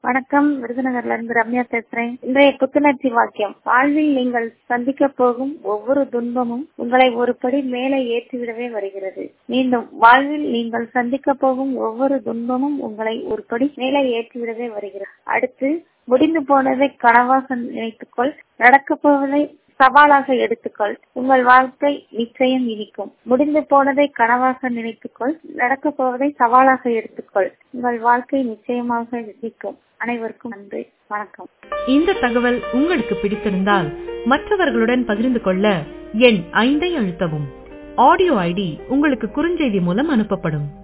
வணக்கம் விருதுநகர்ல இருந்து ரம்யா பேசுறேன் இன்றைய புத்துணர்ச்சி வாக்கியம் வாழ்வில் நீங்கள் சந்திக்க போகும் ஒவ்வொரு துன்பமும் உங்களை ஒரு படி மேலே ஏற்றிவிடவே வருகிறது மீண்டும் வாழ்வில் நீங்கள் சந்திக்க போகும் ஒவ்வொரு துன்பமும் உங்களை ஒரு படி மேலே ஏற்றிவிடவே வருகிறது அடுத்து முடிந்து போனதை கனவாக நினைத்துக்கொள் நடக்கப் போவதை சவாலாக எடுத்துக்கொள் உங்கள் வாழ்க்கை நிச்சயம் இனிக்கும் முடிந்து போனதை கனவாக நினைத்துக்கொள் நடக்கப் போவதை சவாலாக எடுத்துக்கொள் உங்கள் வாழ்க்கை நிச்சயமாக இனிக்கும் அனைவருக்கும் நன்றி வணக்கம் இந்த தகவல் உங்களுக்கு பிடித்திருந்தால் மற்றவர்களுடன் பகிர்ந்து கொள்ள எண் ஐந்தை அழுத்தவும் ஆடியோ ஐடி உங்களுக்கு குறுஞ்செய்தி மூலம் அனுப்பப்படும்